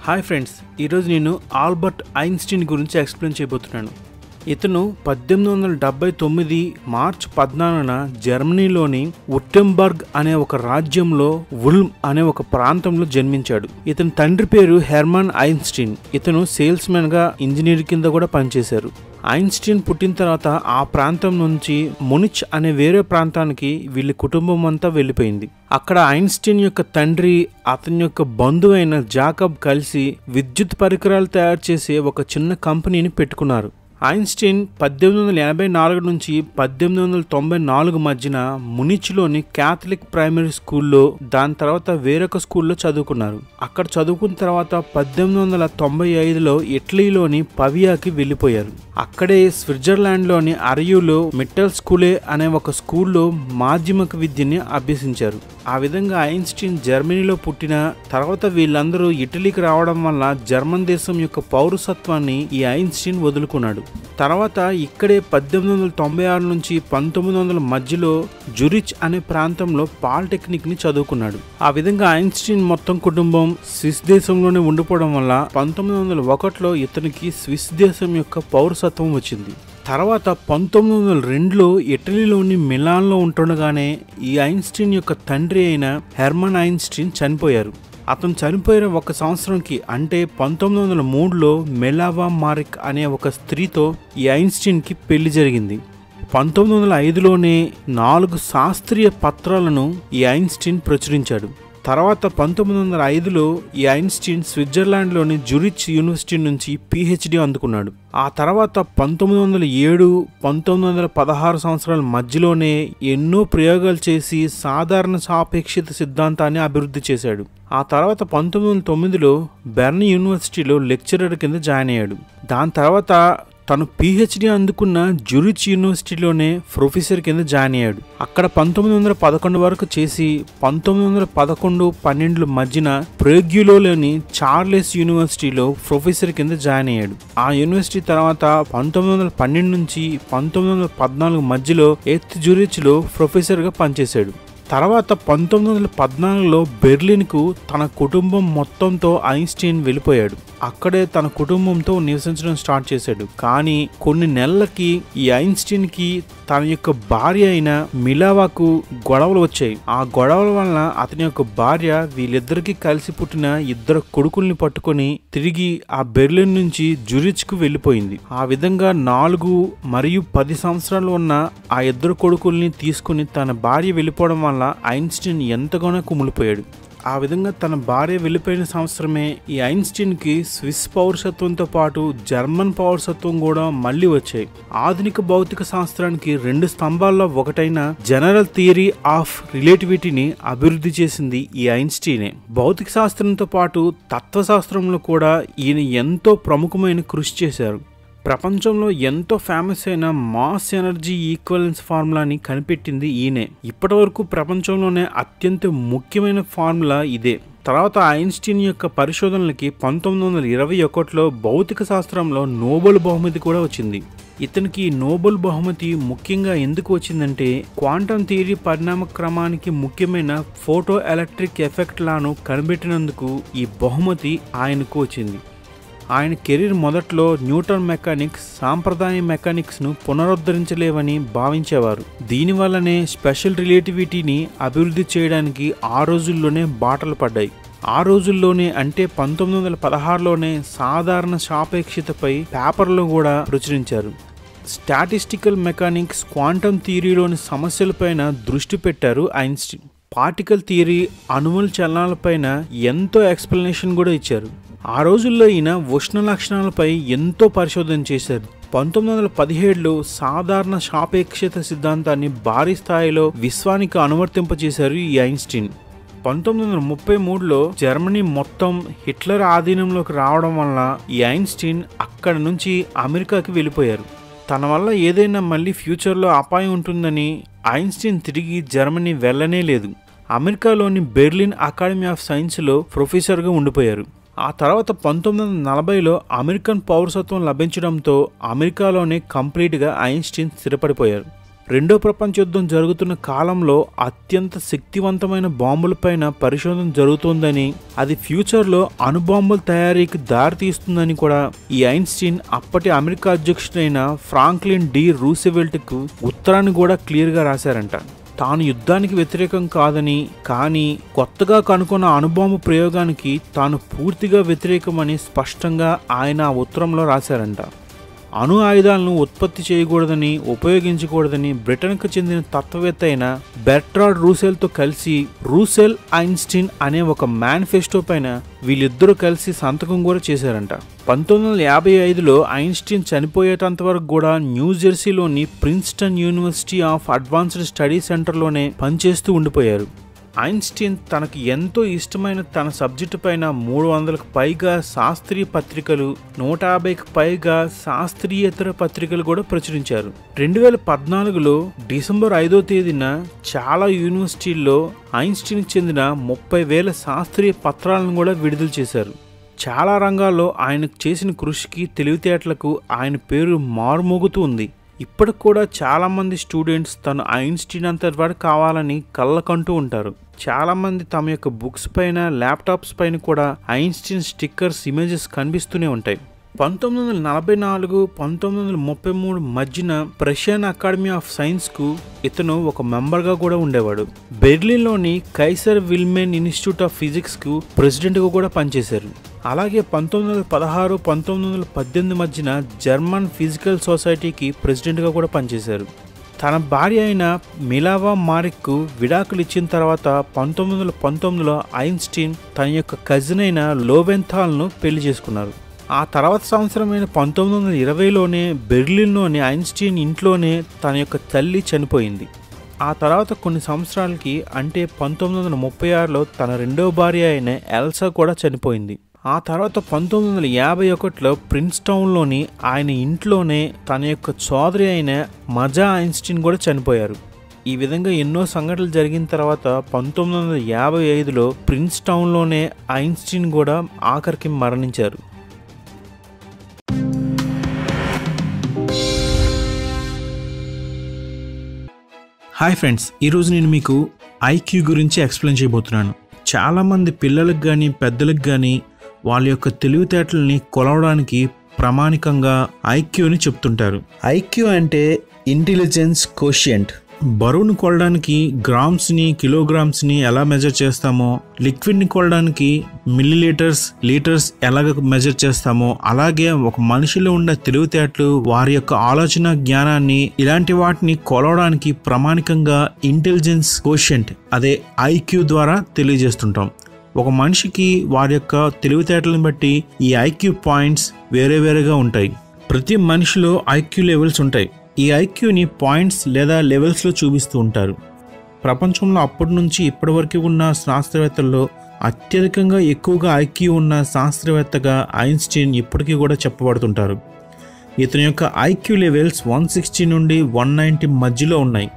hi friends ఈరోజు నేను Albert Einstein గురించి ఎక్స్ప్లెయిన్ చేయబోతున్నాను ఇతను పద్దెనిమిది వందల డెబ్బై తొమ్మిది మార్చ్ పద్నాలుగున జర్మనీలోని ఉట్టెంబర్గ్ అనే ఒక రాజ్యంలో ఉల్మ్ అనే ఒక ప్రాంతంలో జన్మించాడు ఇతని తండ్రి పేరు హెర్మన్ ఐన్స్టీన్ ఇతను సేల్స్ మ్యాన్ గా ఇంజనీర్ కింద కూడా పనిచేశారు ఐన్స్టీన్ పుట్టిన తర్వాత ఆ ప్రాంతం నుంచి మునిచ్ అనే వేరే ప్రాంతానికి వీళ్ళ కుటుంబం అంతా వెళ్ళిపోయింది అక్కడ ఐన్స్టీన్ యొక్క తండ్రి అతని యొక్క బంధువైన జాకబ్ కలిసి విద్యుత్ పరికరాలు తయారు చేసే ఒక చిన్న కంపెనీని పెట్టుకున్నారు ఐన్స్టీన్ పద్దెనిమిది వందల ఎనభై నాలుగు నుంచి పద్దెనిమిది వందల తొంభై నాలుగు మధ్యన మునిచ్లోని క్యాథలిక్ ప్రైమరీ స్కూల్లో దాని తర్వాత వేరొక స్కూల్లో చదువుకున్నారు అక్కడ చదువుకున్న తర్వాత పద్దెనిమిది వందల తొంభై ఐదులో ఇటలీలోని పవియాకి వెళ్ళిపోయారు అక్కడే స్విట్జర్లాండ్లోని అరయులో మిట్టల్ స్కూలే అనే ఒక స్కూల్లో మాధ్యమిక విద్యని అభ్యసించారు ఆ విధంగా ఐన్స్టీన్ జర్మనీలో పుట్టిన తర్వాత వీళ్ళందరూ ఇటలీకి రావడం వల్ల జర్మన్ దేశం యొక్క పౌరసత్వాన్ని ఈ ఐన్స్టీన్ వదులుకున్నాడు తర్వాత ఇక్కడే పద్దెనిమిది వందల తొంభై ఆరు నుంచి పంతొమ్మిది వందల మధ్యలో జురిచ్ అనే ప్రాంతంలో పాలిటెక్నిక్ ని చదువుకున్నాడు ఆ విధంగా ఐన్స్టీన్ మొత్తం కుటుంబం స్విస్ దేశంలోనే ఉండిపోవడం వల్ల పంతొమ్మిది వందల ఒకటిలో ఇతనికి స్విస్ దేశం యొక్క పౌరసత్వం వచ్చింది తర్వాత పంతొమ్మిది వందల రెండులో ఇటలీలోని మిలాన్లో ఉంటుండగానే ఈ ఐన్స్టీన్ యొక్క తండ్రి అయిన హెర్మన్ ఐన్స్టీన్ చనిపోయారు అతను చనిపోయిన ఒక సంవత్సరంకి అంటే పంతొమ్మిది వందల మూడులో మెలావా మారిక్ అనే ఒక స్త్రీతో ఈ ఐన్స్టీన్కి పెళ్లి జరిగింది పంతొమ్మిది వందల ఐదులోనే నాలుగు శాస్త్రీయ పత్రాలను ఈ ఐన్స్టీన్ ప్రచురించాడు తర్వాత పంతొమ్మిది వందల ఐదులో ఈ ఐన్స్టీన్ స్విట్జర్లాండ్లోని జురిచ్ యూనివర్సిటీ నుంచి పిహెచ్డి అందుకున్నాడు ఆ తర్వాత పంతొమ్మిది వందల ఏడు పంతొమ్మిది వందల పదహారు సంవత్సరాల మధ్యలోనే ఎన్నో ప్రయోగాలు చేసి సాధారణ సాపేక్షిత సిద్ధాంతాన్ని అభివృద్ధి చేశాడు ఆ తర్వాత పంతొమ్మిది వందల తొమ్మిదిలో బెర్న్ యూనివర్సిటీలో లెక్చరర్ కింద జాయిన్ అయ్యాడు దాని తర్వాత తను పిహెచ్డి అందుకున్న జురిచ్ యూనివర్సిటీలోనే ప్రొఫెసర్ కింద జాయిన్ అయ్యాడు అక్కడ పంతొమ్మిది వందల పదకొండు వరకు చేసి పంతొమ్మిది వందల పదకొండు పన్నెండుల మధ్యన ప్రేగ్యులోని చార్లెస్ యూనివర్సిటీలో ప్రొఫెసర్ కింద జాయిన్ అయ్యాడు ఆ యూనివర్సిటీ తర్వాత పంతొమ్మిది వందల పన్నెండు నుంచి పంతొమ్మిది వందల పద్నాలుగు మధ్యలో ఎత్ జురిచ్లో ప్రొఫెసర్గా పనిచేశాడు తర్వాత పంతొమ్మిది వందల పద్నాలుగులో బెర్లిన్కు తన కుటుంబం మొత్తంతో ఐన్స్టీన్ వెళ్ళిపోయాడు అక్కడే తన కుటుంబంతో నివసించడం స్టార్ట్ చేశాడు కానీ కొన్ని నెలలకి ఈ ఐన్స్టీన్కి తన యొక్క భార్య అయిన మిలావాకు గొడవలు వచ్చాయి ఆ గొడవల వలన అతని యొక్క భార్య వీళ్ళిద్దరికి కలిసి పుట్టిన ఇద్దరు కొడుకుల్ని పట్టుకొని తిరిగి ఆ బెర్లిన్ నుంచి జురిచ్కు వెళ్ళిపోయింది ఆ విధంగా నాలుగు మరియు పది సంవత్సరాలు ఉన్న ఆ ఇద్దరు కొడుకుల్ని తీసుకుని తన భార్య వెళ్ళిపోవడం వల్ల ఐన్స్టీన్ ఎంతగానో కుమిలిపోయాడు ఆ విధంగా తన భార్య వెళ్ళిపోయిన సంవత్సరమే ఈ ఐన్స్టీన్కి స్విస్ పౌరసత్వంతో పాటు జర్మన్ పౌరసత్వం కూడా మళ్ళీ వచ్చాయి ఆధునిక భౌతిక శాస్త్రానికి రెండు స్తంభాల్లో ఒకటైన జనరల్ థియరీ ఆఫ్ రిలేటివిటీని అభివృద్ధి చేసింది ఈ ఐన్స్టీనే భౌతిక శాస్త్రంతో పాటు తత్వశాస్త్రంలో కూడా ఈయన ఎంతో ప్రముఖమైన కృషి చేశారు ప్రపంచంలో ఎంతో ఫేమస్ అయిన మాస్ ఎనర్జీ ఈక్వలెన్స్ ఫార్ములాని కనిపెట్టింది ఈయనే ఇప్పటి వరకు ప్రపంచంలోనే అత్యంత ముఖ్యమైన ఫార్ములా ఇదే తర్వాత ఐన్స్టీన్ యొక్క పరిశోధనలకి పంతొమ్మిది వందల ఇరవై ఒకటిలో భౌతిక శాస్త్రంలో నోబెల్ బహుమతి కూడా వచ్చింది ఇతనికి నోబెల్ బహుమతి ముఖ్యంగా ఎందుకు వచ్చిందంటే క్వాంటమ్ థియరీ పరిణామ క్రమానికి ముఖ్యమైన ఫోటో ఎలక్ట్రిక్ ఎఫెక్ట్ లాను కనిపెట్టినందుకు ఈ బహుమతి ఆయనకు వచ్చింది ఆయన కెరీర్ మొదట్లో న్యూటన్ మెకానిక్స్ సాంప్రదాయ మెకానిక్స్ను పునరుద్ధరించలేవని భావించేవారు దీనివల్లనే స్పెషల్ రిలేటివిటీని అభివృద్ధి చేయడానికి ఆ రోజుల్లోనే బాటలు పడ్డాయి ఆ రోజుల్లోనే అంటే పంతొమ్మిది వందల పదహారులోనే సాధారణ సాపేక్షితపై పేపర్లు కూడా ప్రచురించారు స్టాటిస్టికల్ మెకానిక్స్ క్వాంటమ్ థియరీలోని సమస్యలపైన దృష్టి పెట్టారు ఐన్స్టీన్ పార్టికల్ థియరీ అణువుల చలనాలపైన ఎంతో ఎక్స్ప్లెనేషన్ కూడా ఇచ్చారు ఆ రోజుల్లో ఈయన ఉష్ణ లక్షణాలపై ఎంతో పరిశోధన చేశారు పంతొమ్మిది వందల పదిహేడులో సాధారణ సాపేక్షత సిద్ధాంతాన్ని భారీ స్థాయిలో విశ్వానికి అనువర్తింపజేశారు ఈ ఐన్స్టీన్ పంతొమ్మిది వందల ముప్పై మూడులో జర్మనీ మొత్తం హిట్లర్ ఆధీనంలోకి రావడం వల్ల ఈ ఐన్స్టీన్ అక్కడి నుంచి అమెరికాకి వెళ్ళిపోయారు తన వల్ల ఏదైనా మళ్ళీ ఫ్యూచర్లో అపాయం ఉంటుందని ఐన్స్టీన్ తిరిగి జర్మనీ వెళ్ళనే లేదు అమెరికాలోని బెర్లిన్ అకాడమీ ఆఫ్ సైన్స్లో ప్రొఫెసర్గా ఉండిపోయారు ఆ తర్వాత పంతొమ్మిది వందల నలభైలో అమెరికన్ పౌరసత్వం లభించడంతో అమెరికాలోనే కంప్లీట్గా ఐన్స్టీన్ స్థిరపడిపోయారు రెండో ప్రపంచ యుద్ధం జరుగుతున్న కాలంలో అత్యంత శక్తివంతమైన బాంబులపైన పరిశోధన జరుగుతోందని అది ఫ్యూచర్లో అణుబాంబుల తయారీకి దారితీస్తుందని కూడా ఈ ఐన్స్టీన్ అప్పటి అమెరికా అధ్యక్షుడైన ఫ్రాంక్లిన్ డి రూసెవెల్ట్కు ఉత్తరాన్ని కూడా క్లియర్గా రాశారంట తాను యుద్ధానికి వ్యతిరేకం కాదని కానీ కొత్తగా కనుక్కున్న అణుబాంబు ప్రయోగానికి తాను పూర్తిగా వ్యతిరేకమని స్పష్టంగా ఆయన ఆ ఉత్తరంలో రాశారంట అణు ఆయుధాలను ఉత్పత్తి చేయకూడదని ఉపయోగించకూడదని బ్రిటన్కు చెందిన తత్వవేత్త అయిన బెర్ట్రాడ్ రూసెల్తో కలిసి రూసెల్ ఐన్స్టీన్ అనే ఒక మేనిఫెస్టో పైన వీళ్ళిద్దరూ కలిసి సంతకం కూడా చేశారంట పంతొమ్మిది వందల యాభై ఐదులో ఐన్స్టీన్ చనిపోయేటంత వరకు కూడా న్యూజెర్సీలోని Princeton university of advanced study సెంటర్లోనే పనిచేస్తూ ఉండిపోయారు ఐన్స్టీన్ తనకు ఎంతో ఇష్టమైన తన సబ్జెక్టు పైన మూడు వందలకు పైగా శాస్త్రీయ పత్రికలు నూట యాభైకి పైగా శాస్త్రీయేతర పత్రికలు కూడా ప్రచురించారు రెండు వేల పద్నాలుగులో డిసెంబర్ ఐదో తేదీన చాలా యూనివర్సిటీల్లో ఐన్స్టీన్కి చెందిన ముప్పై వేల శాస్త్రీయ పత్రాలను కూడా విడుదల చేశారు చాలా రంగాల్లో ఆయనకు చేసిన కృషికి తెలివితేటలకు ఆయన పేరు మారుమోగుతూ ఉంది ఇప్పటికి కూడా చాలామంది స్టూడెంట్స్ తను ఐన్స్టీన్ అంత వాడు కావాలని కళ్ళకంటూ ఉంటారు చాలామంది తమ యొక్క బుక్స్ పైన ల్యాప్టాప్స్ పైన కూడా ఐన్స్టీన్ స్టిక్కర్స్ ఇమేజెస్ కనిపిస్తూనే ఉంటాయి పంతొమ్మిది వందల నలభై నాలుగు పంతొమ్మిది వందల ముప్పై మూడు మధ్యన ప్రషియన్ అకాడమీ ఆఫ్ సైన్స్కు ఇతను ఒక మెంబర్గా కూడా ఉండేవాడు బెర్లిన్లోని కైసర్ విల్మెన్ ఇన్స్టిట్యూట్ ఆఫ్ ఫిజిక్స్కు ప్రెసిడెంట్గా కూడా పనిచేశారు అలాగే పంతొమ్మిది వందల పదహారు పంతొమ్మిది వందల పద్దెనిమిది మధ్యన జర్మన్ ఫిజికల్ సొసైటీకి ప్రెసిడెంట్గా కూడా పనిచేశారు తన భార్య అయిన మిలావా మారిక్కు విడాకులు ఇచ్చిన తర్వాత పంతొమ్మిది వందల పంతొమ్మిదిలో ఐన్స్టీన్ తన యొక్క కజిన్ అయిన లోవెంథాల్ను పెళ్లి చేసుకున్నారు ఆ తర్వాత సంవత్సరమైన పంతొమ్మిది వందల ఇరవైలోనే బెర్లిన్లోని ఐన్స్టీన్ ఇంట్లోనే తన యొక్క తల్లి చనిపోయింది ఆ తర్వాత కొన్ని సంవత్సరాలకి అంటే పంతొమ్మిది వందల ముప్పై ఆరులో తన రెండవ భార్య అయిన ఎల్సా కూడా చనిపోయింది ఆ తర్వాత పంతొమ్మిది వందల యాభై ఒకటిలో ప్రిన్స్టౌన్లోని ఆయన ఇంట్లోనే తన యొక్క సోదరి అయిన మజా ఐన్స్టీన్ కూడా చనిపోయారు ఈ విధంగా ఎన్నో సంఘటనలు జరిగిన తర్వాత పంతొమ్మిది వందల యాభై ఐదులో ప్రిన్స్టౌన్లోనే ఐన్స్టీన్ కూడా ఆఖరికి మరణించారు హాయ్ ఫ్రెండ్స్ ఈరోజు నేను మీకు ఐక్యూ గురించి ఎక్స్ప్లెయిన్ చేయబోతున్నాను చాలామంది పిల్లలకు కానీ పెద్దలకు కానీ వాళ్ళ యొక్క తెలివితేటలని కొలవడానికి ప్రామాణికంగా ఐక్యూని చెప్తుంటారు ఐక్యూ అంటే ఇంటెలిజెన్స్ కోషియంట్ బరువును కొలడానికి గ్రామ్స్ని కిలోగ్రామ్స్ని ఎలా మెజర్ చేస్తామో లిక్విడ్ని కొలడానికి మిల్లీలీటర్స్ లీటర్స్ ఎలాగ మెజర్ చేస్తామో అలాగే ఒక మనిషిలో ఉండే తెలివితేటలు వారి యొక్క ఆలోచన జ్ఞానాన్ని ఇలాంటి వాటిని కొలవడానికి ప్రామాణికంగా ఇంటెలిజెన్స్ కోషియంట్ అదే ఐక్యూ ద్వారా తెలియజేస్తుంటాం ఒక మనిషికి వారి యొక్క తెలివితేటలను బట్టి ఈ ఐక్యూ పాయింట్స్ వేరే వేరేగా ఉంటాయి ప్రతి మనిషిలో ఐక్యూ లెవెల్స్ ఉంటాయి ఈ ఐక్యూని పాయింట్స్ లేదా లెవెల్స్లో చూపిస్తూ ఉంటారు ప్రపంచంలో అప్పటి నుంచి ఇప్పటి వరకు ఉన్న శాస్త్రవేత్తల్లో అత్యధికంగా ఎక్కువగా ఐక్యూ ఉన్న శాస్త్రవేత్తగా ఐన్స్టీన్ ఇప్పటికీ కూడా చెప్పబడుతుంటారు ఇతని యొక్క ఐక్యూ లెవెల్స్ వన్ సిక్స్టీ నుండి వన్ నైంటీ మధ్యలో ఉన్నాయి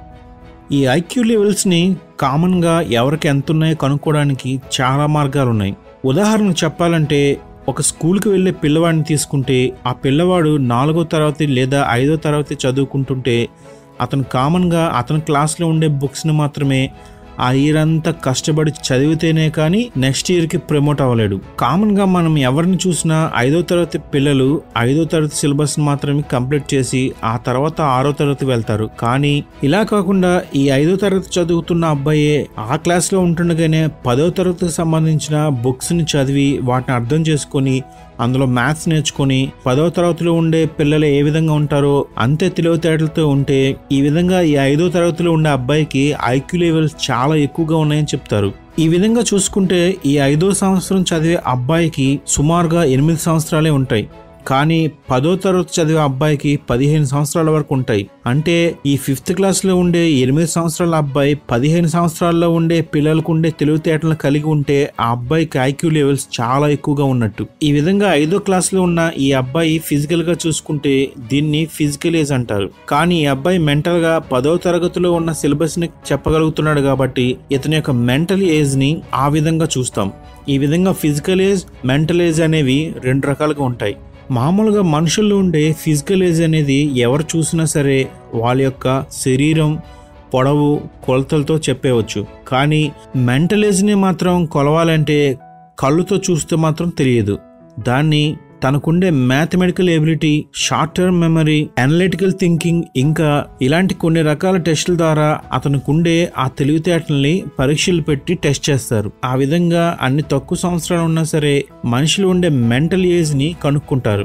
ఈ ఐక్యూ లెవెల్స్ని కామన్గా ఎవరికి ఎంత ఉన్నాయో కనుక్కోవడానికి చాలా మార్గాలు ఉన్నాయి ఉదాహరణకు చెప్పాలంటే ఒక స్కూల్కి వెళ్ళే పిల్లవాడిని తీసుకుంటే ఆ పిల్లవాడు నాలుగో తరగతి లేదా ఐదో తరగతి చదువుకుంటుంటే అతను కామన్గా అతని క్లాస్లో ఉండే బుక్స్ని మాత్రమే ఆ ఇయర్ అంతా కష్టపడి చదివితేనే కానీ నెక్స్ట్ ఇయర్కి ప్రమోట్ అవ్వలేడు కామన్గా మనం ఎవరిని చూసినా ఐదో తరగతి పిల్లలు ఐదో తరగతి సిలబస్ మాత్రమే కంప్లీట్ చేసి ఆ తర్వాత ఆరో తరగతి వెళ్తారు కానీ ఇలా కాకుండా ఈ ఐదో తరగతి చదువుతున్న అబ్బాయే ఆ క్లాస్లో ఉంటుండగానే పదో తరగతికి సంబంధించిన బుక్స్ని చదివి వాటిని అర్థం చేసుకొని అందులో మ్యాథ్స్ నేర్చుకొని పదవ తరగతిలో ఉండే పిల్లలు ఏ విధంగా ఉంటారో అంతే తెలివితేటలతో ఉంటే ఈ విధంగా ఈ ఐదో తరగతిలో ఉండే అబ్బాయికి ఐక్యూ లెవెల్స్ చాలా ఎక్కువగా ఉన్నాయని చెప్తారు ఈ విధంగా చూసుకుంటే ఈ ఐదో సంవత్సరం చదివే అబ్బాయికి సుమారుగా ఎనిమిది సంవత్సరాలే ఉంటాయి కానీ పదో తరగతి చదివే అబ్బాయికి పదిహేను సంవత్సరాల వరకు ఉంటాయి అంటే ఈ ఫిఫ్త్ క్లాస్లో ఉండే ఎనిమిది సంవత్సరాల అబ్బాయి పదిహేను సంవత్సరాల్లో ఉండే పిల్లలకు ఉండే తెలివితేటలను కలిగి ఉంటే ఆ అబ్బాయికి ఐక్యూ లెవెల్స్ చాలా ఎక్కువగా ఉన్నట్టు ఈ విధంగా ఐదో క్లాస్లో ఉన్న ఈ అబ్బాయి ఫిజికల్గా చూసుకుంటే దీన్ని ఫిజికల్ ఏజ్ అంటారు కానీ ఈ అబ్బాయి మెంటల్గా పదో తరగతిలో ఉన్న సిలబస్ని చెప్పగలుగుతున్నాడు కాబట్టి ఇతని యొక్క మెంటల్ ఏజ్ని ఆ విధంగా చూస్తాం ఈ విధంగా ఫిజికల్ ఏజ్ మెంటల్ ఏజ్ అనేవి రెండు రకాలుగా ఉంటాయి మామూలుగా మనుషుల్లో ఉండే ఫిజికల్ ఏజ్ అనేది ఎవరు చూసినా సరే వాళ్ళ యొక్క శరీరం పొడవు కొలతలతో చెప్పేవచ్చు కానీ మెంటల్ ఏజ్ని మాత్రం కొలవాలంటే కళ్ళుతో చూస్తే మాత్రం తెలియదు దాన్ని తనకుండే mathematical ability short term memory analytical thinking ఇంకా ఇలాంటి కొన్ని రకాల టెస్టుల ద్వారా అతనుకుండే ఆ తెలివితేటల్ని పరీక్షలు పెట్టి టెస్ట్ చేస్తారు ఆ విధంగా అన్ని తక్కువ సంవత్సరాలు ఉన్నా సరే మనిషిలో ఉండే మెంటల్ ఏజ్ని కనుక్కుంటారు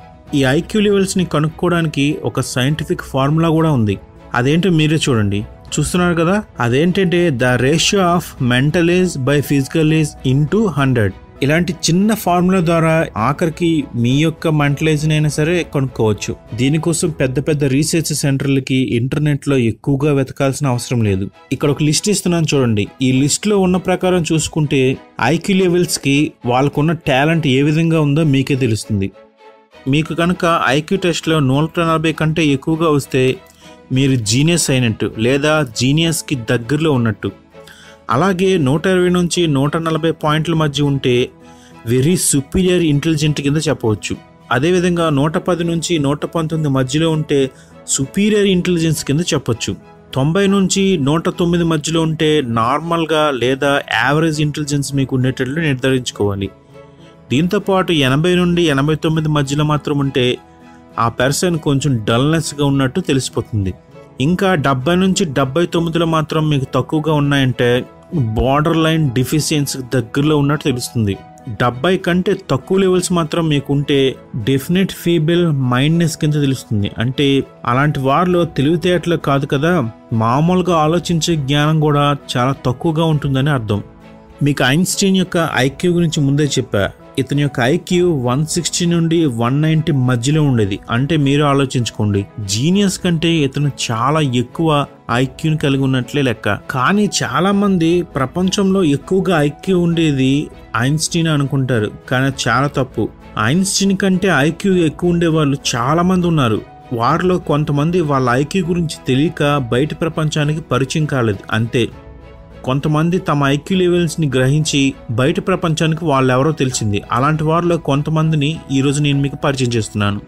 ఈ ఐక్యూ లెవెల్స్ని కనుక్కోవడానికి ఒక సైంటిఫిక్ ఫార్ములా కూడా ఉంది అదేంటో మీరే చూడండి చూస్తున్నారు కదా అదేంటంటే the ratio of mental age by physical age into hundred ఇలాంటి చిన్న ఫార్ములా ద్వారా ఆఖరికి మీ యొక్క మెంటల్ ఏజ్ అయినా సరే కనుక్కోవచ్చు దీనికోసం పెద్ద పెద్ద రీసెర్చ్ సెంటర్లకి ఇంటర్నెట్లో ఎక్కువగా వెతకాల్సిన అవసరం లేదు ఇక్కడ ఒక లిస్ట్ ఇస్తున్నాను చూడండి ఈ లిస్ట్లో ఉన్న ప్రకారం చూసుకుంటే ఐక్యూ లెవెల్స్కి వాళ్ళకున్న టాలెంట్ ఏ విధంగా ఉందో మీకే తెలుస్తుంది మీకు కనుక ఐక్యూ టెస్ట్లో నూట నలభై కంటే ఎక్కువగా వస్తే మీరు జీనియస్ అయినట్టు లేదా జీనియస్కి దగ్గరలో ఉన్నట్టు అలాగే నూట ఇరవై నుంచి నూట నలభై పాయింట్ల మధ్య ఉంటే వెరీ సుపీరియర్ ఇంటెలిజెంట్ కింద చెప్పవచ్చు అదేవిధంగా నూట పది నుంచి నూట పంతొమ్మిది మధ్యలో ఉంటే సుపీరియర్ ఇంటెలిజెన్స్ కింద చెప్పొచ్చు తొంభై నుంచి నూట తొమ్మిది మధ్యలో ఉంటే నార్మల్గా లేదా యావరేజ్ ఇంటెలిజెన్స్ మీకు ఉండేటట్లు నిర్ధారించుకోవాలి దీంతోపాటు ఎనభై నుండి ఎనభై తొమ్మిది మధ్యలో మాత్రం ఉంటే ఆ పర్సన్ కొంచెం డల్నెస్గా ఉన్నట్టు తెలిసిపోతుంది ఇంకా డెబ్బై నుంచి డెబ్బై తొమ్మిదిలో మాత్రం మీకు తక్కువగా ఉన్నాయంటే బార్డర్ లైన్ డిఫిషియన్సీ దగ్గరలో ఉన్నట్టు తెలుస్తుంది డెబ్బై కంటే తక్కువ లెవెల్స్ మాత్రం మీకు ఉంటే డెఫినెట్ ఫీబుల్ మైండ్నెస్ కింద తెలుస్తుంది అంటే అలాంటి వారిలో తెలివితేటలు కాదు కదా మామూలుగా ఆలోచించే జ్ఞానం కూడా చాలా తక్కువగా ఉంటుందని అర్థం మీకు ఐన్స్టీన్ యొక్క ఐక్యూ గురించి ముందే చెప్పా ఇతని యొక్క ఐక్యూ వన్ సిక్స్టీ నుండి వన్ నైంటీ మధ్యలో ఉండేది అంటే మీరు ఆలోచించుకోండి జీనియస్ కంటే ఇతను చాలా ఎక్కువ ఐక్యూని కలిగి ఉన్నట్లే లెక్క కానీ చాలా మంది ప్రపంచంలో ఎక్కువగా ఐక్యూ ఉండేది ఐన్స్టీన్ అనుకుంటారు కానీ అది చాలా తప్పు ఐన్స్టీన్ కంటే ఐక్యూ ఎక్కువ ఉండే వాళ్ళు చాలా మంది ఉన్నారు వారిలో కొంతమంది వాళ్ళ ఐక్యూ గురించి తెలియక బయట ప్రపంచానికి పరిచయం కాలేదు అంతే కొంతమంది తమ ఐక్యూ లెవెల్స్ని గ్రహించి బయట ప్రపంచానికి వాళ్ళెవరో తెలిసింది అలాంటి వారిలో కొంతమందిని ఈరోజు నేను మీకు పరిచయం చేస్తున్నాను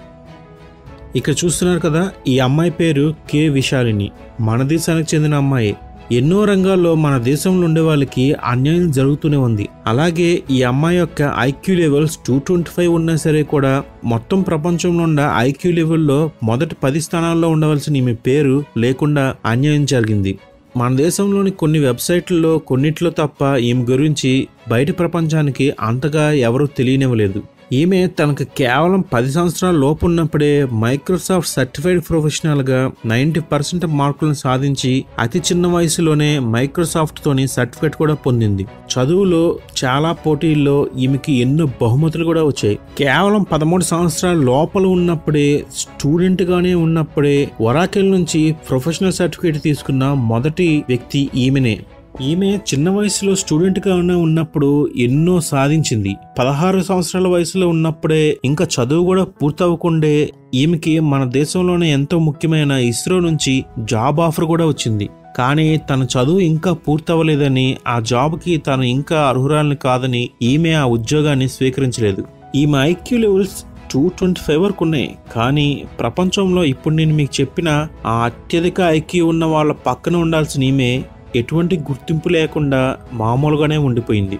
ఇక్కడ చూస్తున్నారు కదా ఈ అమ్మాయి పేరు కే విశాలిని మన దేశానికి చెందిన అమ్మాయి ఎన్నో రంగాల్లో మన దేశంలో ఉండే వాళ్ళకి అన్యాయం జరుగుతూనే ఉంది అలాగే ఈ అమ్మాయి యొక్క IQ levels two twenty five ఉన్నా సరే కూడా మొత్తం ప్రపంచంలో ఉన్న ఐక్యూ లెవెల్లో మొదటి పది స్థానాల్లో ఉండవలసిన ఈమె పేరు లేకుండా అన్యాయం జరిగింది మన దేశంలోని కొన్ని వెబ్సైట్లలో కొన్నిట్లో తప్ప ఈమె గురించి బయట ప్రపంచానికి అంతగా ఎవరూ తెలియనివ్వలేదు ఈమె తనకు కేవలం పది సంవత్సరాల లోపు ఉన్నప్పుడే మైక్రోసాఫ్ట్ సర్టిఫైడ్ ప్రొఫెషనల్గా నైంటీ పర్సెంట్ మార్కులను సాధించి అతి చిన్న వయసులోనే మైక్రోసాఫ్ట్ తోని సర్టిఫికేట్ కూడా పొందింది చదువులో చాలా పోటీల్లో ఈమెకి ఎన్నో బహుమతులు కూడా వచ్చాయి కేవలం పదమూడు సంవత్సరాల లోపల ఉన్నప్పుడే స్టూడెంట్ గానే ఉన్నప్పుడే వరాకెల్ నుంచి ప్రొఫెషనల్ సర్టిఫికేట్ తీసుకున్న మొదటి వ్యక్తి ఈమెనే ఈమె చిన్న వయసులో స్టూడెంట్గా ఉన్న ఉన్నప్పుడు ఎన్నో సాధించింది పదహారు సంవత్సరాల వయసులో ఉన్నప్పుడే ఇంకా చదువు కూడా పూర్తవకుండే ఈమెకి మన దేశంలోనే ఎంతో ముఖ్యమైన ఇస్రో నుంచి జాబ్ ఆఫర్ కూడా వచ్చింది కానీ తన చదువు ఇంకా పూర్తవలేదని ఆ జాబ్కి తను ఇంకా అర్హురాలని కాదని ఈమె ఆ ఉద్యోగాన్ని స్వీకరించలేదు ఈమె IQ levels two twenty five వరకు ఉన్నాయి కానీ ప్రపంచంలో ఇప్పుడు నేను మీకు చెప్పిన ఆ అత్యధిక ఐక్యూ ఉన్న వాళ్ళ పక్కన ఉండాల్సిన ఈమె ఎటువంటి గుర్తింపు లేకుండా మామూలుగానే ఉండిపోయింది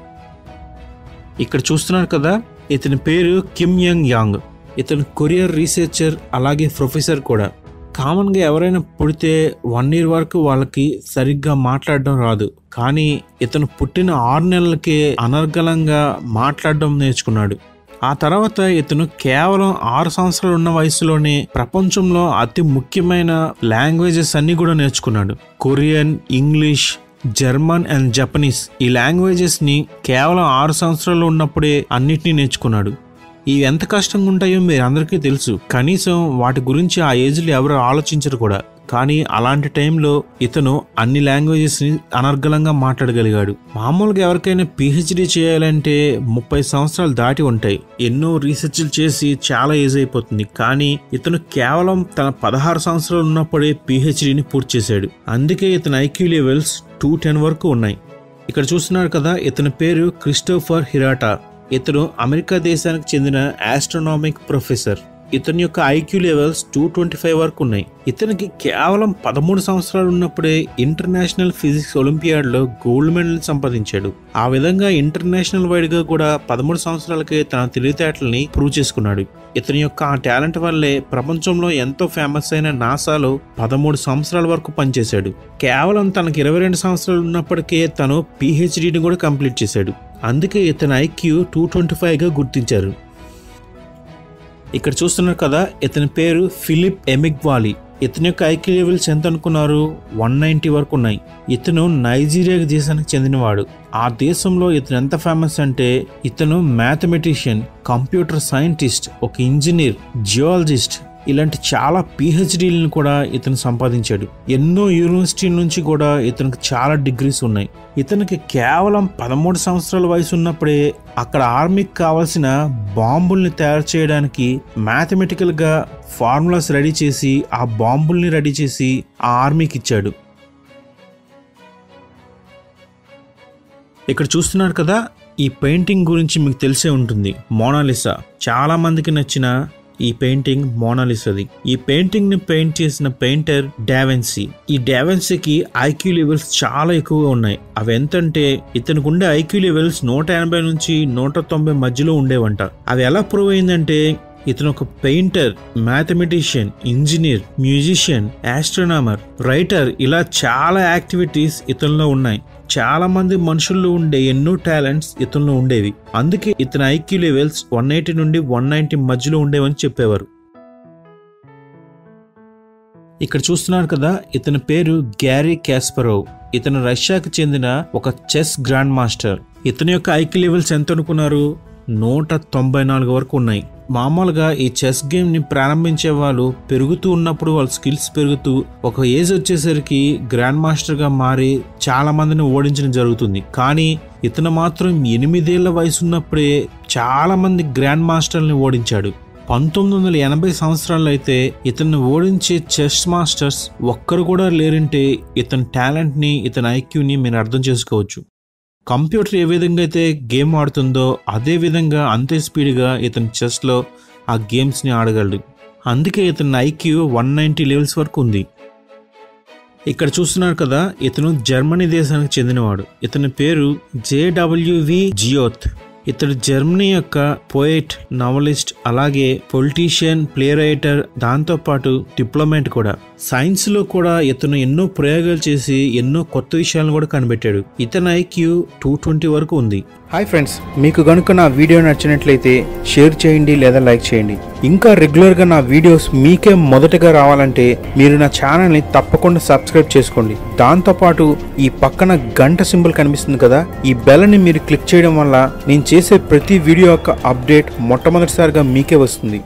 ఇక్కడ చూస్తున్నారు కదా ఇతని పేరు కిమ్ యంగ్ యాంగ్ ఇతను కొరియర్ రీసెర్చర్ అలాగే ప్రొఫెసర్ కూడా కామన్గా ఎవరైనా పుడితే వన్ ఇయర్ వరకు వాళ్ళకి సరిగ్గా మాట్లాడడం రాదు కానీ ఇతను పుట్టిన ఆరు నెలలకే అనర్గళంగా మాట్లాడడం నేర్చుకున్నాడు ఆ తర్వాత ఇతను కేవలం ఆరు సంవత్సరాలు ఉన్న వయసులోనే ప్రపంచంలో అతి ముఖ్యమైన లాంగ్వేజెస్ అన్ని కూడా నేర్చుకున్నాడు Korean English German and Japanese ఈ లాంగ్వేజెస్ ని కేవలం ఆరు సంవత్సరాలు ఉన్నప్పుడే అన్నిటినీ నేర్చుకున్నాడు ఇవి ఎంత కష్టంగా ఉంటాయో మీరు అందరికీ తెలుసు కనీసం వాటి గురించి ఆ ఏజ్లో ఎవరు ఆలోచించరు కూడా కానీ అలాంటి టైంలో ఇతను అన్ని లాంగ్వేజెస్ ని అనర్గళంగా మాట్లాడగలిగాడు మామూలుగా ఎవరికైనా పిహెచ్డి చేయాలంటే ముప్పై సంవత్సరాలు దాటి ఉంటాయి ఎన్నో రీసెర్చ్లు చేసి చాలా ఏజ్ అయిపోతుంది కానీ ఇతను కేవలం తన పదహారు సంవత్సరాలు ఉన్నప్పుడే పిహెచ్డిని పూర్తి చేశాడు అందుకే ఇతని ఐక్యూ లెవెల్స్ టూ టెన్ వరకు ఉన్నాయి ఇక్కడ చూస్తున్నారు కదా ఇతని పేరు క్రిస్టోఫర్ హిరాటా ఇతను అమెరికా దేశానికి చెందిన ఆస్ట్రోనామిక్ ప్రొఫెసర్ ఇతని యొక్క IQ levels two twenty five వరకు ఉన్నాయి ఇతనికి కేవలం పదమూడు సంవత్సరాలు ఉన్నప్పుడే ఇంటర్నేషనల్ ఫిజిక్స్ ఒలింపియాడ్లో గోల్డ్ మెడల్ సంపాదించాడు ఆ విధంగా ఇంటర్నేషనల్ వైడ్ గా కూడా పదమూడు సంవత్సరాలకే తన తెలివితేటల్ని ప్రూవ్ చేసుకున్నాడు ఇతని యొక్క ఆ టాలెంట్ వల్లే ప్రపంచంలో ఎంతో ఫేమస్ అయిన నాసాలో పదమూడు సంవత్సరాల వరకు పనిచేశాడు కేవలం తనకి ఇరవై రెండు సంవత్సరాలు ఉన్నప్పటికే తను పిహెచ్డిని కూడా కంప్లీట్ చేశాడు అందుకే ఇతని ఐక్యూ టూ ట్వంటీ ఫైవ్గా గుర్తించారు ఇక్కడ చూస్తున్నారు కదా ఇతని పేరు ఫిలిప్ ఎమిగ్వాలీ ఇతని యొక్క ఐక్యూ లెవెల్స్ ఎంత అనుకున్నారు వన్ నైంటీ వరకు ఉన్నాయి ఇతను నైజీరియా దేశానికి చెందినవాడు ఆ దేశంలో ఇతను ఎంత ఫేమస్ అంటే ఇతను మ్యాథమెటిషియన్ కంప్యూటర్ సైంటిస్ట్ ఒక ఇంజనీర్ జియాలజిస్ట్ ఇలాంటి చాలా పిహెచ్డీలను కూడా ఇతను సంపాదించాడు ఎన్నో యూనివర్సిటీ నుంచి కూడా ఇతనికి చాలా డిగ్రీస్ ఉన్నాయి ఇతనికి కేవలం పదమూడు సంవత్సరాల వయసు ఉన్నప్పుడే అక్కడ ఆర్మీకి కావాల్సిన బాంబుల్ని తయారు చేయడానికి మ్యాథమెటికల్ గా ఫార్ములాస్ రెడీ చేసి ఆ బాంబుల్ని రెడీ చేసి ఆ ఆర్మీకి ఇచ్చాడు ఇక్కడ చూస్తున్నారు కదా ఈ పెయింటింగ్ గురించి మీకు తెలిసే ఉంటుంది మోనాలిసా చాలా మందికి నచ్చిన ఈ పెయింటింగ్ మోనాలిసాది ఈ పెయింటింగ్ ని పెయింట్ చేసిన పెయింటర్ డావెన్సీ ఈ డావెన్సీకి ఐక్యూ లెవెల్స్ చాలా ఎక్కువగా ఉన్నాయి అవి ఎంతంటే ఇతనికి ఉండే ఐక్యూ లెవెల్స్ నూట ఎనభై నుంచి నూట తొంభై మధ్యలో ఉండేవంట అవి ఎలా ప్రూవ్ అయిందంటే ఇతను ఒక painter mathematician engineer musician astronomer writer ఇలా చాలా యాక్టివిటీస్ ఇతనిలో ఉన్నాయి చాలా మంది మనుషుల్లో ఉండే ఎన్నో టాలెంట్స్ ఇతనిలో ఉండేవి అందుకే ఇతని ఐక్యూ లెవెల్స్ వన్ ఎయిటీ నుండి వన్ నైన్టీ మధ్యలో ఉండేవని చెప్పేవారు ఇక్కడ చూస్తున్నారు కదా ఇతని పేరు గ్యారీ క్యాస్పరోవ్ ఇతను రష్యాకు చెందిన ఒక చెస్ గ్రాండ్ మాస్టర్ ఇతని యొక్క ఐక్యూ లెవెల్స్ ఎంత అనుకున్నారు నూట తొంభై నాలుగు వరకు ఉన్నాయి మామూలుగా ఈ చెస్ గేమ్ ని ప్రారంభించే వాళ్ళు పెరుగుతూ ఉన్నప్పుడు వాళ్ళ స్కిల్స్ పెరుగుతూ ఒక ఏజ్ వచ్చేసరికి గ్రాండ్ మాస్టర్ గా మారి చాలా మందిని ఓడించడం జరుగుతుంది కానీ ఇతను మాత్రం ఎనిమిదేళ్ల వయసు ఉన్నప్పుడే చాలా మంది గ్రాండ్ మాస్టర్ని ఓడించాడు పంతొమ్మిది వందల ఎనభై సంవత్సరాల్లో అయితే ఇతన్ని ఓడించే చెస్ మాస్టర్స్ ఒక్కరు కూడా లేరంటే ఇతని టాలెంట్ని ఇతని ఐక్యూని మీరు అర్థం చేసుకోవచ్చు కంప్యూటర్ ఏ విధంగా అయితే గేమ్ ఆడుతుందో అదే విధంగా అంతే స్పీడ్గా ఇతని చెస్లో ఆ గేమ్స్ని ఆడగలడు అందుకే ఇతని ఐక్యూ వన్ నైంటీ లెవెల్స్ వరకు ఉంది ఇక్కడ చూస్తున్నారు కదా ఇతను జర్మనీ దేశానికి చెందినవాడు ఇతని పేరు జేడబ్ల్యూవి జియోత్ ఇతడు జర్మనీ యొక్క పోయెట్ నవలిస్ట్ అలాగే పొలిటీషియన్ ప్లే రైటర్ దాంతోపాటు డిప్లొమాట్ కూడా సైన్స్ లో కూడా ఇతను ఎన్నో ప్రయోగాలు చేసి ఎన్నో కొత్త విషయాలను కూడా కనిపెట్టాడు ఇతని ఐక్యూ టూ ట్వంటీ వరకు ఉంది హాయ్ ఫ్రెండ్స్ మీకు కనుక నా వీడియో నచ్చినట్లయితే షేర్ చేయండి లేదా లైక్ చేయండి ఇంకా రెగ్యులర్గా నా వీడియోస్ మీకే మొదటగా రావాలంటే మీరు నా ఛానల్ని తప్పకుండా సబ్స్క్రైబ్ చేసుకోండి దాంతోపాటు ఈ పక్కన గంట సింబల్ కనిపిస్తుంది కదా ఈ బెల్ని మీరు క్లిక్ చేయడం వల్ల నేను చేసే ప్రతి వీడియో యొక్క అప్డేట్ మొట్టమొదటిసారిగా మీకే వస్తుంది